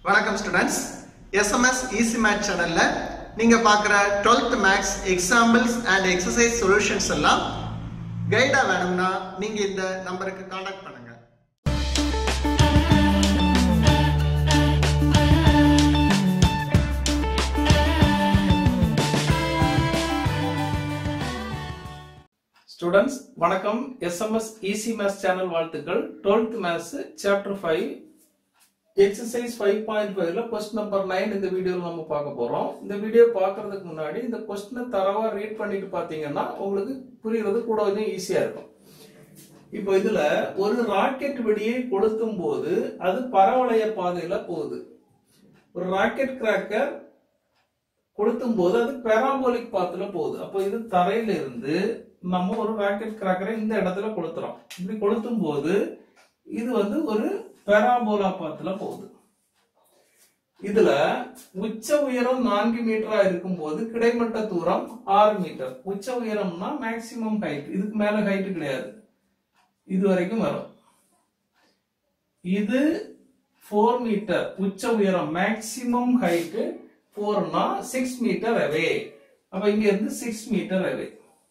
வணக்கம் students SMS easy math சேனல்ல நீங்க பார்க்குற twelfth maths examples and exercise solutions எல்லாம் கைடா வேணும்னா நீங்க இந்த நம்பருக்கு காண்டாக்ட் பண்ணுங்க ஸ்டூடெண்ட்ஸ் வணக்கம் எஸ்எம்எஸ் ஈஸி மேத்ஸ் சேனல் வாழ்த்துக்கள் 12th maths chapter five exercise five point ஃபைவ்ல கொஸ்டின் நம்பர் நைன் இந்த வீடியோவில் நம்ம பார்க்க போறோம் இந்த வீடியோ பார்க்கறதுக்கு முன்னாடி இந்த கொஸ்டினை தரவா ரீட் பண்ணிட்டு பார்த்தீங்கன்னா உங்களுக்கு புரியுறது கூட கொஞ்சம் ஈஸியா இருக்கும் இப்போ இதுல ஒரு ராக்கெட் வெடியை கொளுத்தும் போது அது பரவளைய பாதையில போகுது ஒரு ராக்கெட் கிராக்கர் கொளுத்தும் போது அது பெராபோலிக் பாத்துல போகுது அப்போ இது தரையில இருந்து நம்ம ஒரு ராக்கெட் கிராக்கரை இந்த இடத்துல கொளுத்துறோம் இப்படி கொளுத்தும் போது இது வந்து ஒரு பெராபோலா பாத்துல போகுது இதுல உச்ச உயரம் நான்கு மீட்டரா இருக்கும் போது கிடைமட்ட தூரம் ஆறு மீட்டர் உச்ச உயரம்னா மேக்சிமம் ஹைட் இதுக்கு மேல ஹைட் கிடையாது இது வரைக்கும் வரும் இது ஃபோர் மீட்டர் உச்ச உயரம் மேக்சிமம் ஹைட் ஃபோர்னா சிக்ஸ் மீட்டர் அவே அப்ப இங்க இருந்து six meter away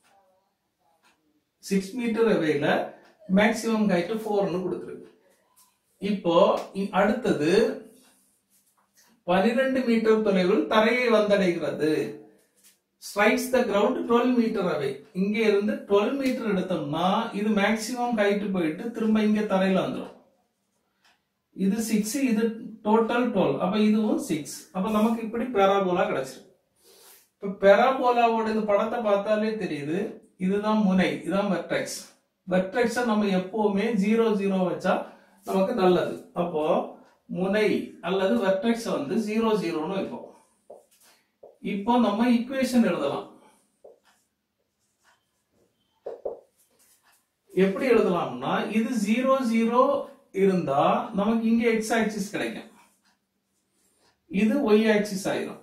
six meter அவேல மேக்சிமம் ஹைட் ஃபோர்னு கொடுத்துருக்கு இப்போ இ- அடுத்தது பனிரெண்டு மீட்டர் தொலைவில் தரையை வந்தடைகிறது strikes the ground twelve meter away இங்க இருந்து டுவெல் மீட்டர் எடுத்தோம்னா இது மேக்சிமம் ஹைட் போயிட்டு திரும்ப இங்க தரையில வந்துடும் இது சிக்ஸ் இது டோட்டல் டுவெல் அப்ப இதுவும் சிக்ஸ் அப்ப நமக்கு இப்படி பெராபோலா கிடைச்சிருக்கு இப்ப பெராபோலாவோட இந்த படத்தை பார்த்தாலே தெரியுது இதுதான் முனை இதுதான் வெர்டெக்ஸ் வெர்டெக்ஸ நம்ம எப்பவுமே ஜீரோ ஜீரோ வச்சா நமக்கு நல்லது அப்போ முனை அல்லது வெர்டெக்ஸ் வந்து ஜீரோ ஜீரோன்னு வைப்போம் இப்போ நம்ம ஈக்குவேஷன் எழுதலாம் எப்படி எழுதலாம்னா இது ஜீரோ ஜீரோ இருந்தா நமக்கு இங்க எக்ஸ் ஆக்சிஸ் கிடைக்கும் இது ஒய் ஆக்சிஸ் ஆயிரும்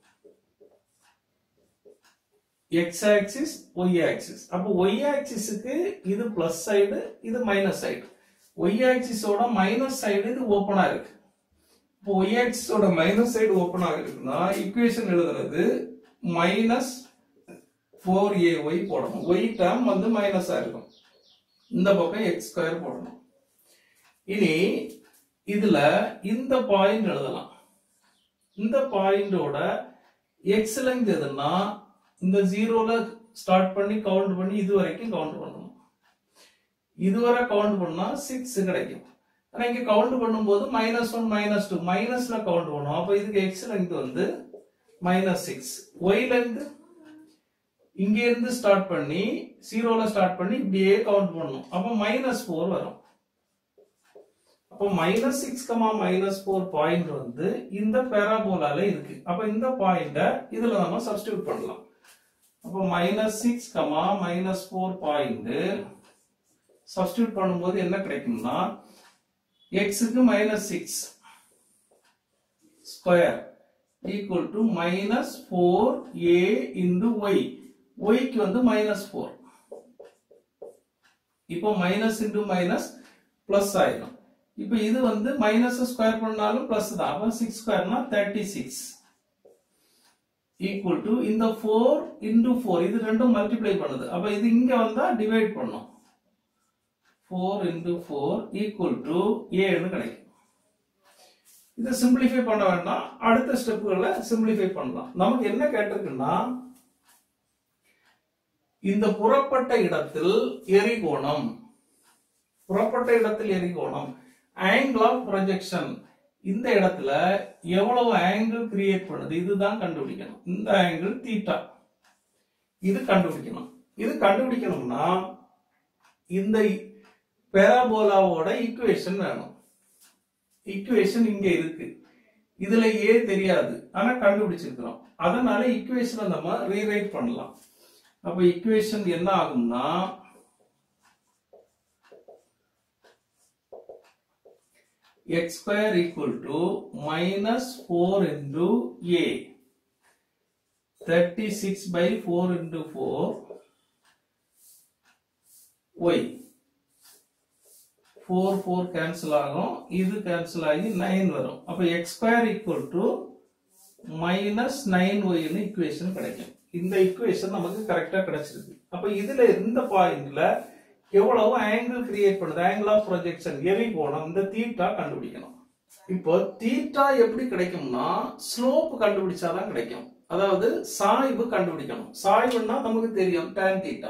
எக்ஸ் ஆக்சிஸ் ஒய் ஆக்சிஸ் அப்போ ஒய் ஆக்சிஸுக்கு இது பிளஸ் சைடு இது மைனஸ் சைடு ஒய் ஆக்சிஸோட மைனஸ் சைடு இது ஓப்பனா இருக்கு இப்போ ஒய் ஆக்சிஸோட மைனஸ் சைடு ஓப்பன் ஆகிருக்குன்னா ஈக்குவேஷன் எழுதுறது மைனஸ் ஃபோர் ஏ ஒய் போடணும் ஒய் டேர்ம் வந்து மைனஸா இருக்கும் இந்த பக்கம் எக்ஸ் ஸ்கொயர் போடணும் இனி இதுல இந்த பாயிண்ட் எழுதலாம் இந்த பாயிண்டோட எக்ஸ் லெங்க் எதுன்னா இந்த ஜீரோல ஸ்டார்ட் பண்ணி கவுண்ட் பண்ணி இது வரைக்கும் கவுண்ட் பண்ணணும் இதுவரை கவுண்ட் பண்ணா சிக்ஸ் கிடைக்கும் ஆனா இங்க கவுண்ட் பண்ணும்போது மைனஸ் ஒன் மைனஸ் டூ மைனஸ்ல கவுண்ட் பண்ணும் அப்ப இதுக்கு எக்ஸ் லெங்க் வந்து மைனஸ் சிக்ஸ் ஒய் லெங்க் இங்க இருந்து ஸ்டார்ட் பண்ணி ஜீரோல ஸ்டார்ட் பண்ணி இப்படியே கவுண்ட் பண்ணணும் அப்ப மைனஸ் ஃபோர் வரும் அப்போ minus six comma minus four point வந்து இந்த பேராபோலால இருக்கு அப்ப இந்த பாயிண்ட இதுல நம்ம சப்ஸ்டியூட் பண்ணலாம் அப்போ minus six comma minus four point substitute பண்ணும்போது என்ன கிடைக்கும்னா எக்ஸுக்கு minus six square equal to minus four A into Y ஒய்க்கு வந்து மைனஸ் ஃபோர் இப்போ மைனஸ் இன்டு மைனஸ் பிளஸ் ஆயிடும் இப்போ இது வந்து மைனஸ் ஸ்கொயர் பண்ணாலும் பிளஸ் தான் அப்போ சிக்ஸ் ஸ்கொயர்னா தேர்ட்டி சிக்ஸ் ஈக்குவல் டு இந்த ஃபோர் இன்டு ஃபோர் இது ரெண்டும் மல்டிப்ளை பண்ணுது அப்ப இது இங்க வந்தா டிவைட் பண்ணும் four into four equal to ஏன்னு கிடைக்கும் இதை சிம்பிளிஃபை பண்ண வேண்டாம் அடுத்த ஸ்டெப்புகளை சிம்பிளிஃபை பண்ணலாம் நமக்கு என்ன கேட்டிருக்குன்னா இந்த புறப்பட்ட இடத்தில் எரிகோணம் புறப்பட்ட இடத்தில் எரிகோணம் ஆங்கிள் ஆஃப் ப்ரொஜெக்ஷன் இந்த இடத்துல எவ்வளவு ஆங்கிள் கிரியேட் பண்ணுது இதுதான் கண்டுபிடிக்கணும் இந்த ஆங்கிள் தீட்டா இது கண்டுபிடிக்கணும் இது கண்டுபிடிக்கணும்னா இந்த பேராபோலாவோட ஈக்குவேஷன் வேணும் ஈக்குவேஷன் இங்க இருக்கு இதுல ஏ தெரியாது ஆனா கண்டுபிடிச்சிருக்கிறோம் அதனால ஈக்குவேஷனை நம்ம ரீரைட் பண்ணலாம் அப்ப ஈக்குவேஷன் என்ன ஆகும்னா x square equal to minus 4 into a 36 by 4 into 4 y four four cancel ஆகும் இது கேன்சல் ஆகி நைன் வரும் அப்ப x square equal to minus nine ஒய்னு இக்குவேஷன் கிடைக்கும் இந்த இக்குவேஷன் நமக்கு கரெக்டா கிடைச்சிருக்கு அப்ப இதுல இந்த பாயிண்ட்ல எவ்வளவு ஆங்கிள் கிரியேட் பண்ணுது ஆங்கிள் ஆஃப் ப்ரொஜெக்ஷன் எரி கோணம் இந்த தீட்டா கண்டுபிடிக்கணும் இப்போ தீட்டா எப்படி கிடைக்கும்னா ஸ்லோப் கண்டுபிடிச்சாதான் கிடைக்கும் அதாவது சாய்வு கண்டுபிடிக்கணும் சாய்வுன்னா நமக்கு தெரியும் tan தீட்டா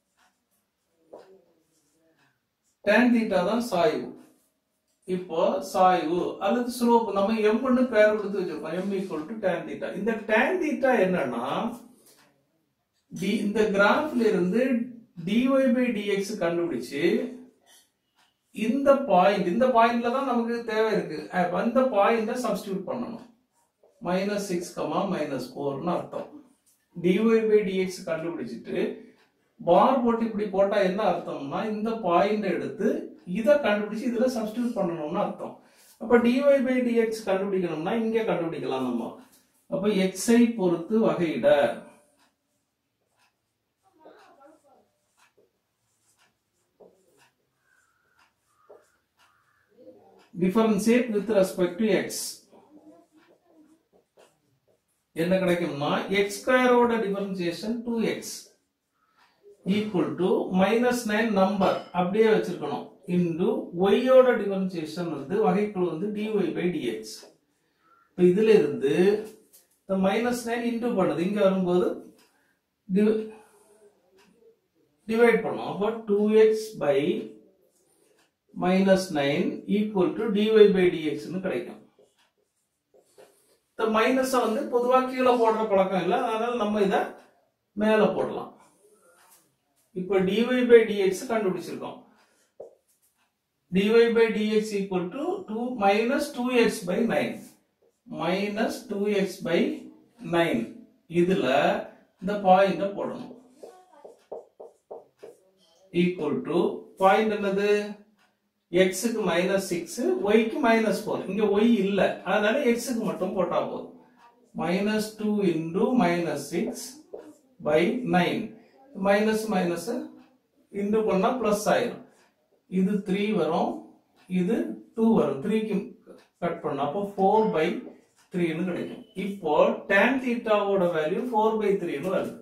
tan தீட்டா தான் சாய்வு இப்போ சாய்வு அல்லது ஸ்லோப் நம்ம எம்னு பேர் கொடுத்து வச்சிருக்கோம் m equal to tan theta இந்த tan தீட்டா என்னன்னா டி இந்த கிராஃப்ல இருந்து dy பை dx கண்டுபிடிச்சு இந்த பாயிண்ட் இந்த பாயிண்ட்ல தான் நமக்கு தேவை இருக்கு அப்ப அந்த பாயிண்ட சப்ஸ்டியூட் பண்ணணும் மைனஸ் சிக்ஸ் கமா மைனஸ் ஃபோர்னு அர்த்தம் dy பை dx கண்டுபிடிச்சிட்டு பார் போட்டு இப்படி போட்டா என்ன அர்த்தம்னா இந்த பாயிண்ட் எடுத்து இதை கண்டுபிடிச்சு இதுல சப்ஸ்டியூட் பண்ணணும்னு அர்த்தம் அப்ப dy பை dx கண்டுபிடிக்கணும்னா இங்க கண்டுபிடிக்கலாம் நம்ம அப்ப x ஐ பொறுத்து வகையிட differentiate with respect to x என்ன கிடைக்கும்னா x ஸ்கொயரோட differentiation 2x equal to minus nine number அப்படியே வச்சிருக்கணும் இன்டு ஒய்யோட டிஃபரன்சியேஷன் வந்து வகைக்குள் வந்து dy பை dx இப்போ இதுல இருந்து இந்த மைனஸ் நைன் இன்டு பண்ணுது இங்க வரும்போது டிவைட் பண்ணும் அப்போ two x by minus nine equal to dy by டிஎக்ஸ்னு கிடைக்கும் இந்த மைனஸை வந்து பொதுவா கீழே போடுற பழக்கம் இல்லை அதனால நம்ம இதை மேல போடலாம் இப்போ டிஒய் பை டிஎக்ஸ் கண்டுபிடிச்சிருக்கோம் dy by dx equal to two minus two x by nine minus two x by nine இதுல இந்த பாயிண்ட போடணும் ஈக்குவல் டு பாயிண்ட் என்னது எக்ஸுக்கு மைனஸ் சிக்ஸ் ஒய்க்கு மைனஸ் ஃபோர் இங்க ஒய் இல்ல அதனால எக்ஸுக்கு மட்டும் போட்டா போதும் minus two into minus six by nine minus minus into பண்ணா பிளஸ் ஆயிரும் இது த்ரீ வரும் இது டூ வரும் த்ரீக்கு கட் பண்ணா அப்போ ஃபோர் பை த்ரீன்னு கிடைக்கும் இப்போ tan தீட்டாவோட வேல்யூ ஃபோர் பை த்ரீன்னு வருது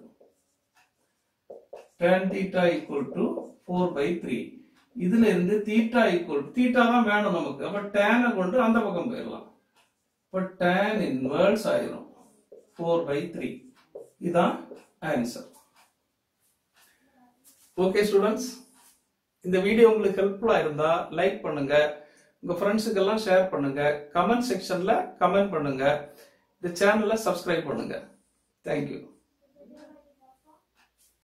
tan theta equal to four by three இதுல இருந்து தீட்டா ஈக்குவல் தீட்டா தான் வேணும் நமக்கு அப்ப டேனை கொண்டு அந்த பக்கம் போயிடலாம் இப்ப tan இன்வர்ஸ் ஆயிரும் ஃபோர் பை த்ரீ இதுதான் ஆன்சர் ஓகே ஸ்டூடெண்ட்ஸ் இந்த வீடியோ உங்களுக்கு ஹெல்ப்ஃபுல்லா இருந்தா லைக் பண்ணுங்க உங்க ஃப்ரெண்ட்ஸுக்கு எல்லாம் ஷேர் பண்ணுங்க கமெண்ட் செக்ஷன்ல கமெண்ட் பண்ணுங்க இந்த சேனலை சப்ஸ்கிரைப் பண்ணுங்க தேங்க்யூ